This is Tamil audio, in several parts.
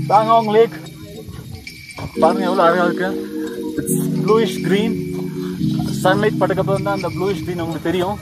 பேங்காங் லேக் பாருங்க எவ்வளோ அழகா இருக்கு இட்ஸ் ப்ளூயிஷ் green சன்லைட் பட்டக்கப்புறம் தான் அந்த ப்ளூயிஷ் green உங்களுக்கு தெரியும்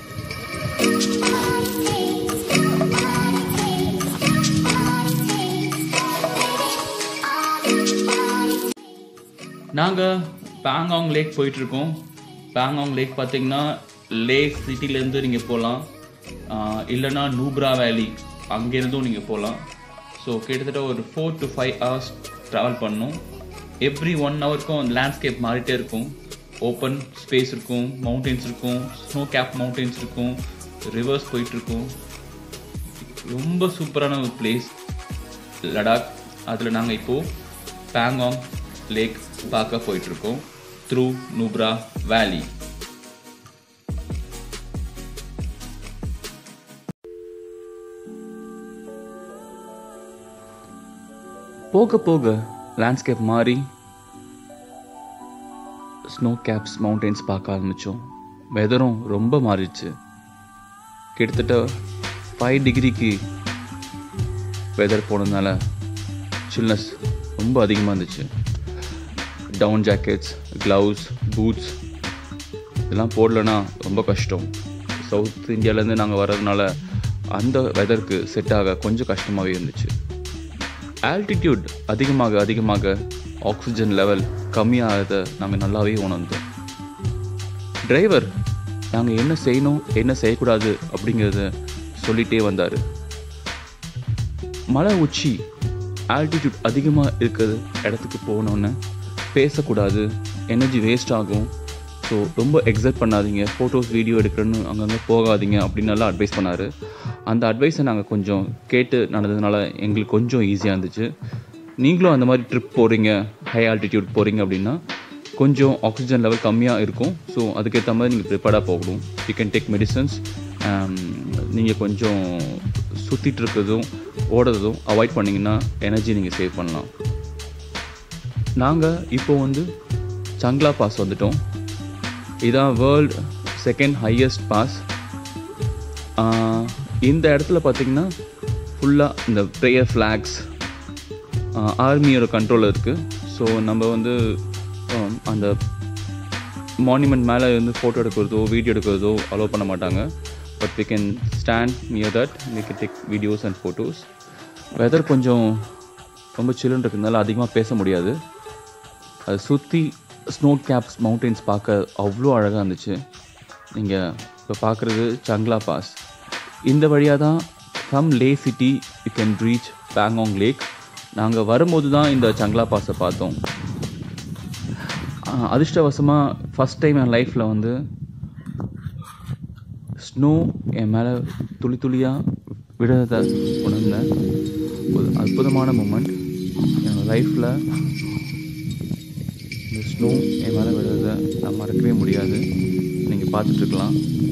நாங்கள் பேங்காங் லேக் போயிட்டுருக்கோம் பேங்காங் லேக் பார்த்தீங்கன்னா லேக் சிட்டிலேருந்து நீங்கள் போகலாம் இல்லைன்னா நூப்ரா வேலி அங்கேருந்தும் நீங்கள் போகலாம் ஸோ கிட்டத்தட்ட ஒரு four to five hours travel பண்ணணும் எவ்ரி ஒன் ஹவருக்கும் லேண்ட்ஸ்கேப் மாறிட்டே இருக்கும் ஓப்பன் ஸ்பேஸ் இருக்கும் மவுண்டெயின்ஸ் இருக்கும் ஸ்னோ கேப் மவுண்டெயின்ஸ் இருக்கும் ரிவர்ஸ் போயிட்டுருக்கும் ரொம்ப சூப்பரான ஒரு பிளேஸ் லடாக் அதில் நாங்கள் இப்போது பேங்காங் லேக் பார்க்க போயிட்டுருக்கோம் த்ரூ நூப்ரா வேலி போக போக லேண்ட்ஸ்கேப் மாறி ஸ்னோ கேப்ஸ் மவுண்டெயின்ஸ் பார்க்க ஆரம்பித்தோம் வெதரும் ரொம்ப மாறிடுச்சு கிட்டத்தட்ட ஃபைவ் டிகிரிக்கு வெதர் போனதுனால சில்னஸ் ரொம்ப அதிகமாக இருந்துச்சு டவுன் ஜாக்கெட்ஸ் க்ளவுஸ் பூட்ஸ் இதெல்லாம் போடலன்னா ரொம்ப கஷ்டம் சவுத் இந்தியாவிலேருந்து நாங்கள் வர்றதுனால அந்த வெதருக்கு செட் ஆக கொஞ்சம் கஷ்டமாகவே இருந்துச்சு ஆல்டிடியூட் அதிகமாக அதிகமாக ஆக்சிஜன் லெவல் கம்மியாகிறத நாங்கள் நல்லாவே உணர்ந்தோம் டிரைவர் நாங்கள் என்ன செய்யணும் என்ன செய்யக்கூடாது அப்படிங்கிறத சொல்லிகிட்டே வந்தார் மலை உச்சி ஆல்டிடியூட் அதிகமாக இருக்கிற இடத்துக்கு போனோன்னே பேசக்கூடாது எனர்ஜி வேஸ்ட் ஆகும் ஸோ ரொம்ப எக்ஸைட் பண்ணாதீங்க ஃபோட்டோஸ் வீடியோ எடுக்கிறேன்னு அங்கங்கே போகாதீங்க அப்படின்னு நல்லா அட்வைஸ் பண்ணார் அந்த அட்வைஸை நாங்கள் கொஞ்சம் கேட்டு நடந்ததுனால எங்களுக்கு கொஞ்சம் ஈஸியாக இருந்துச்சு நீங்களும் அந்த மாதிரி ட்ரிப் போகிறீங்க ஹை ஆல்டிடியூட் போகிறீங்க அப்படின்னா கொஞ்சம் ஆக்சிஜன் லெவல் கம்மியாக இருக்கும் ஸோ அதுக்கேற்ற மாதிரி நீங்கள் ப்ரிப்பேர்டாக போகணும் யூ கேன் டேக் மெடிசன்ஸ் நீங்கள் கொஞ்சம் சுற்றிட்டு இருக்கிறதும் ஓடுறதும் அவாய்ட் பண்ணிங்கன்னா எனர்ஜி நீங்கள் சேவ் பண்ணலாம் நாங்கள் இப்போ வந்து சங்லா பாஸ் வந்துட்டோம் இதான் வேர்ல்ட் செகண்ட் ஹையஸ்ட் பாஸ் இந்த இடத்துல பார்த்தீங்கன்னா ஃபுல்லாக இந்த ப்ரேயர் ஃப்ளாக்ஸ் ஆர்மியோட கண்ட்ரோலில் இருக்குது ஸோ நம்ம வந்து ஆம், அந்த மானுமெண்ட் மேலே வந்து ஃபோட்டோ எடுக்கிறதோ வீடியோ எடுக்கிறதோ அலோவ் பண்ண மாட்டாங்க but we can stand near that we can take videos and photos weather கொஞ்சம் ரொம்ப சில்லுன்னு இருக்கிறதுனால அதிகமாக பேச முடியாது அதை சுற்றி ஸ்னோ கேப்ஸ் மவுண்டெயின்ஸ் பார்க்க அவ்வளோ அழகாக இருந்துச்சு நீங்கள் இப்போ பார்க்குறது சங்லா பாஸ் இந்த வழியாக தான் from Leh city you can reach Pangong lake நாங்கள் வரும்போது தான் இந்த சங்லா பாஸை பார்த்தோம் ஆஹ் அதிர்ஷ்டவசமாக ஃபஸ்ட் டைம் என் லைஃப்பில் வந்து ஸ்னோ என் மேலே துளி துளியாக விடுறத உணர்ந்தேன் ஒரு அற்புதமான மூமெண்ட் என் லைஃப்பில் இந்த ஸ்னோ என் மேலே விடுறத நான் மறக்கவே முடியாது நீங்கள் பார்த்துட்ருக்கலாம்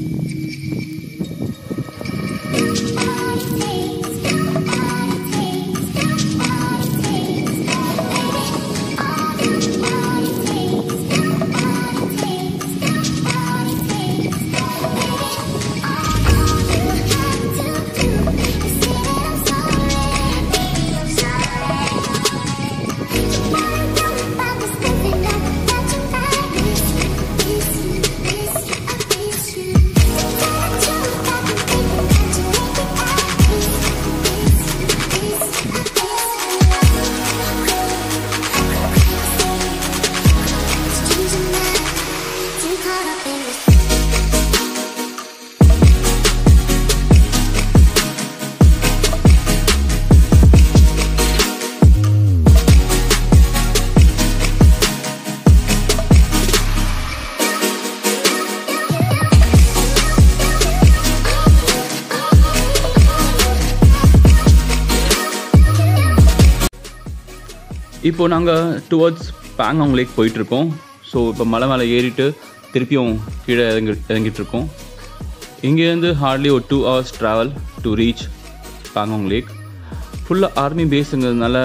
Caught up in this இப்போ நாங்கள் டுவர்ட்ஸ் பேங்காங் லேக் போயிட்டுருக்கோம் ஸோ இப்போ மலை மேலே ஏறிட்டு திருப்பியும் கீழே இறங்கி இறங்கிட்டு இருக்கோம் இங்கேருந்து ஹார்ட்லி ஒரு two hours travel to reach Pangong lake ஃபுல்லாக ஆர்மி பேஸுங்கிறதுனால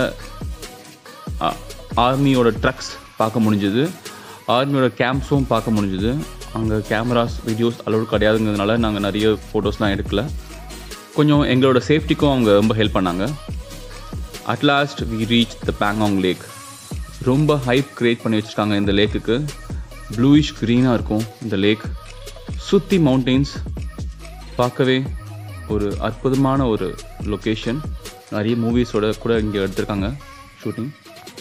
ஆர்மியோட ட்ரக்ஸ் பார்க்க முடிஞ்சுது ஆர்மியோட கேம்ப்ஸும் பார்க்க முடிஞ்சுது அங்கே கேமராஸ் வீடியோஸ் அலோடு கிடையாதுங்கிறதுனால நாங்கள் நிறைய ஃபோட்டோஸ்லாம் எடுக்கல கொஞ்சம் எங்களோட சேஃப்டிக்கும் அவங்க ரொம்ப ஹெல்ப் பண்ணாங்க at last we reach the Pangong lake ரொம்ப ஹைப் கிரியேட் பண்ணி வச்சுருக்காங்க இந்த லேக்குக்கு ப்ளூயிஷ் க்ரீனாக இருக்கும் இந்த லேக் சுற்றி மவுண்டெயின்ஸ் பார்க்கவே ஒரு அற்புதமான ஒரு லொக்கேஷன் நிறைய மூவிஸோட கூட இங்கே எடுத்திருக்காங்க shooting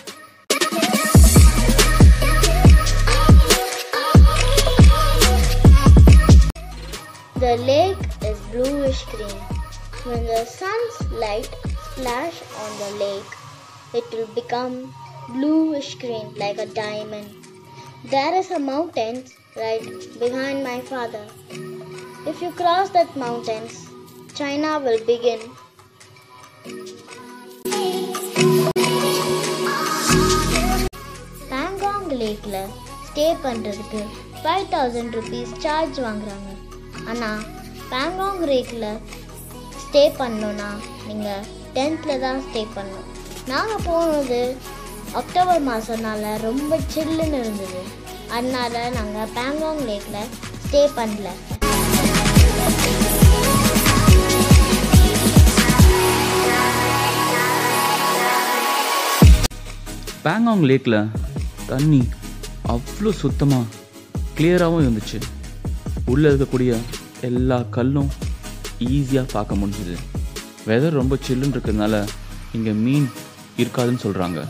The lake is bluish green. When the sun's light splash on the lake, it will become bluish green like a diamond. There is a mountain right behind my father. If you cross that mountain, China will begin. Pangong லேக்கில் ஸ்டே பண்ணுறதுக்கு ஃபைவ் தௌசண்ட் ருபீஸ் சார்ஜ் வாங்குறாங்க ஆனால் பேங்காங் லேக்கில் ஸ்டே பண்ணணுன்னா நீங்கள் டென்த்தில் தான் ஸ்டே பண்ணணும் நாங்கள் போனது அக்டோபர் மாதம்னால ரொம்ப சில்லுன்னு இருந்தது அதனால நாங்கள் பேங்காங் லேக்கில் ஸ்டே பண்ணல பேங்காங் லேக்கில் தண்ணி அவ்வளோ சுத்தமாக கிளியராகவும் இருந்துச்சு உள்ளே இருக்கக்கூடிய எல்லா கல்லும் ஈஸியாக பார்க்க முடிஞ்சுது வெதர் ரொம்ப சில்லுன்னு இருக்கிறதுனால இங்கே மீன் இருக்காதுன்னு சொல்கிறாங்க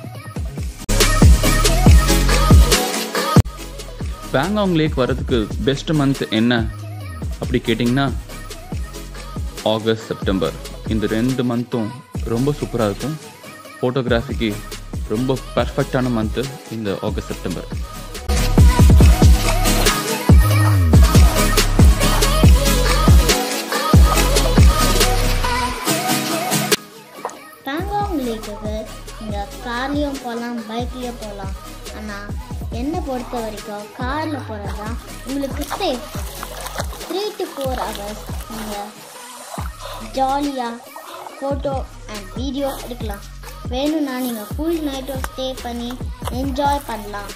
பேங்காங் லேக் வர்றதுக்கு பெஸ்ட் மந்த் என்ன அப்படி கேட்டிங்கன்னா ஆகஸ்ட் செப்டம்பர் இந்த ரெண்டு மந்த்தும் ரொம்ப சூப்பராக இருக்கும் ஃபோட்டோகிராஃபிக்கு ரொம்ப பர்ஃபெக்டான மந்த்து இந்த ஆகஸ்ட் செப்டம்பர் பேங்காங் லேக்குக்கு நீங்கள் கார்லேயும் போகலாம் பைக்லேயும் போகலாம் ஆனால் என்னை பொறுத்த வரைக்கும் காரில் போகிறது தான் உங்களுக்கு safe three to four hours நீங்கள் ஜாலியாக ஃபோட்டோ அண்ட் வீடியோ எடுக்கலாம் வேணும்னா நீங்கள் ஃபுல் நைட்டும் ஸ்டே பண்ணி என்ஜாய் பண்ணலாம்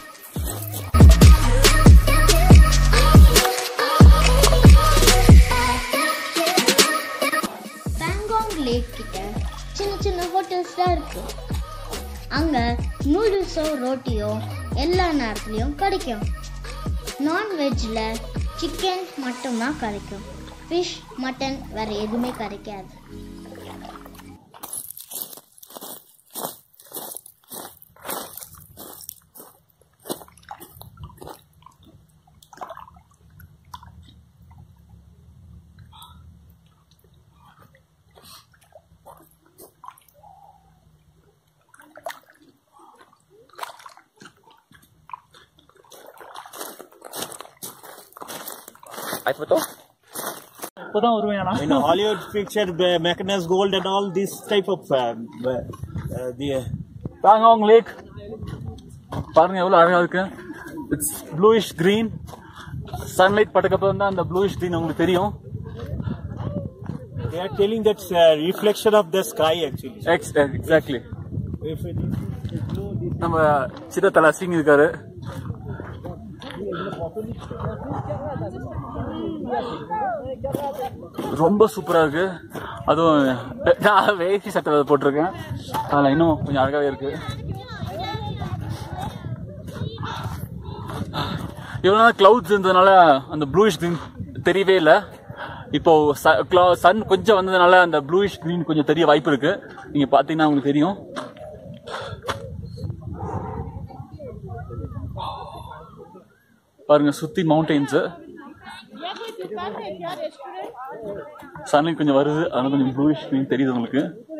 பேங்காங் லேக் கிட்ட சின்ன சின்ன ஹோட்டல்ஸ் தான் இருக்கு அங்க நூடுல்ஸோ ரோட்டியோ எல்லா நேரத்துலையும் கிடைக்கும் நான்வெஜ்ல சிக்கன் மட்டும்தான் கிடைக்கும் ஃபிஷ் மட்டன் வேற எதுவுமே கிடைக்காது இப்போதான் வருவேன் In Hollywood picture, the Mackinac Gold and all this type of uh, uh, the Pangong lake பாருங்க எவ்வளோ அழகா இருக்கு இட்ஸ் ப்ளூயிஷ் green சன்லைட் பட்டக்கப்புறம் தான் அந்த ப்ளூயிஷ் green உங்களுக்கு தெரியும் they are telling that's uh, reflection of the sky actually. Ex exactly If it is blue, this நம்ம சின்னத்தலை சிங் இருக்காரு ரொம்ப சூப்பரா இருக்கு அதுவும் நான் வேஷ்டி சட்டை போட்டிருக்கேன் அதில் இன்னும் கொஞ்சம் அழகாவே இருக்கு இவ்வளோ நாள் கிளவுட்ஸ் இருந்ததுனால அந்த ப்ளூயிஷ் green தெரியவே இல்லை இப்போ சன் கொஞ்சம் வந்ததுனால அந்த ப்ளூயிஷ் green கொஞ்சம் தெரிய வாய்ப்பு இருக்கு நீங்க பாத்தீங்கன்னா உங்களுக்கு தெரியும் பாருங்க சுத்தி மவுண்டெயின்ஸ் சன்லைட் கொஞ்சம் வருது அதனால கொஞ்சம் ப்ளூயிஷ் green தெரியுது உங்களுக்கு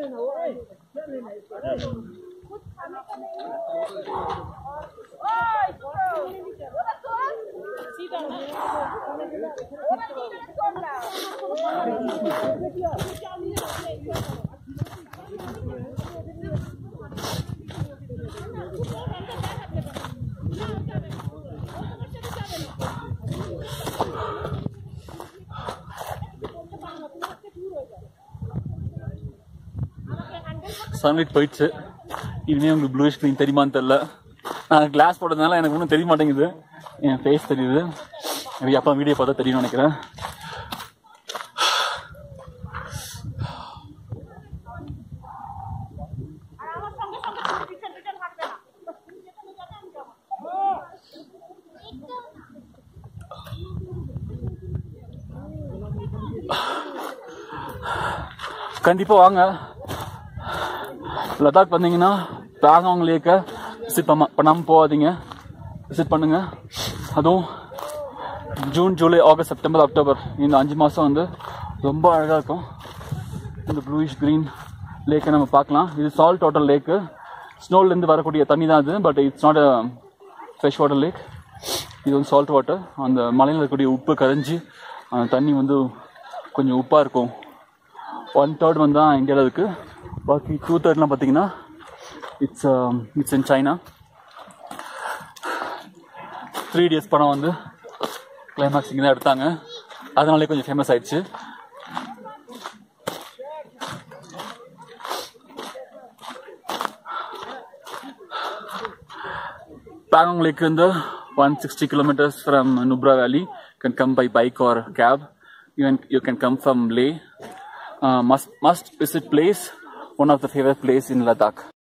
சன்லைட் போயிடுச்சு இனிமே உங்களுக்கு ப்ளூ ஸ்க்ரீன் தெரியுமான்னு தெரில நான் கிளாஸ் போட்டதுனால எனக்கு ஒன்றும் தெரிய மாட்டேங்குது என் ஃபேஸ் தெரியுது மேபி அப்பா வீடியோ பார்த்தா தெரியும்னு நினைக்கிறேன் கண்டிப்பாக வாங்க லடாக் வந்தீங்கன்னா பேங்காங் லேக்கை விசிட் பண்ண பண்ணாமல் போகாதீங்க விசிட் பண்ணுங்க அதுவும் June July August September October இந்த அஞ்சு மாதம் வந்து ரொம்ப அழகாக இருக்கும் இந்த ப்ளூயிஷ் க்ரீன் லேக்கை நம்ம பார்க்கலாம் இது சால்ட் வாட்டர் லேக்கு ஸ்னோலேருந்து வரக்கூடிய தண்ணி தான் அது but it's not a fresh water lake இது வந்து சால்ட் வாட்டர் அந்த மலையில் இருக்கக்கூடிய உப்பு கரைஞ்சி அந்த தண்ணி வந்து கொஞ்சம் உப்பாக இருக்கும் ஒன் தேர்ட் வந்து தான் இந்தியாவில் இருக்குது பாக்கி டூ தேர்ட்லாம் பார்த்தீங்கன்னா it's it's in China three days படம் வந்து கிளைமேக்ஸ் இங்கே தான் எடுத்தாங்க அதனாலே கொஞ்சம் ஃபேமஸ் ஆயிடுச்சு Pangong Lake in the 160 kilometers from Nubra Valley. You can come by bike or cab. You can, you can come from Leh. Uh, must must visit place. One of the favorite place in Ladakh.